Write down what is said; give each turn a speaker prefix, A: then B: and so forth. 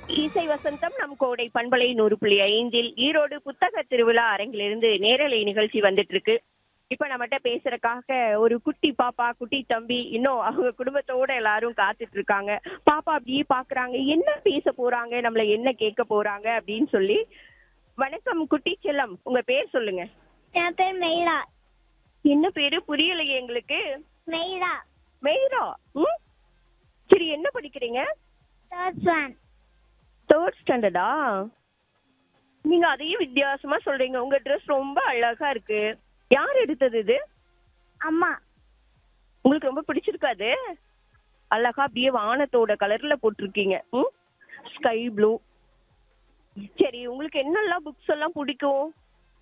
A: இசை வசந்தம் நம் கோடை பண்பலை நூறு புள்ளி ஐந்தில் ஈரோடு புத்தக திருவிழா அரங்கிலிருந்து நேரலை நிகழ்ச்சி வந்துட்டு இருக்கு இப்ப நம்மகிட்ட பேசுறதுக்காக ஒரு குட்டி பாப்பா குட்டி தம்பி இன்னும் அவங்க குடும்பத்தோட எல்லாரும் காத்துட்டு இருக்காங்க பாப்பா அப்படியே பாக்குறாங்க என்ன பேச போறாங்க நம்மள என்ன கேட்க போறாங்க அப்படின்னு சொல்லி வணக்கம் குட்டி செல்லம் உங்க பேர் சொல்லுங்க
B: என் பேர் மெய்ரா
A: என்ன பேரு புரியலையே எங்களுக்கு
B: மெய்ரா
A: மெய்ரா ம் சரி என்ன படிக்கிறீங்க
B: தேர்ட் ஒன்
A: தேர்ட் ஸ்டாண்டர்டா நீங்க அதையும் வித்தியாசமா சொல்றீங்க உங்க ட்ரெஸ் ரொம்ப அழகா இருக்கு யார் எடுத்தது இது
B: அம்மா
A: உங்களுக்கு ரொம்ப பிடிச்சிருக்காது அழகா அப்படியே வானத்தோட கலர்ல போட்டிருக்கீங்க ம் ஸ்கை ப்ளூ சரி உங்களுக்கு என்னெல்லாம் புக்ஸ் எல்லாம் பிடிக்கும்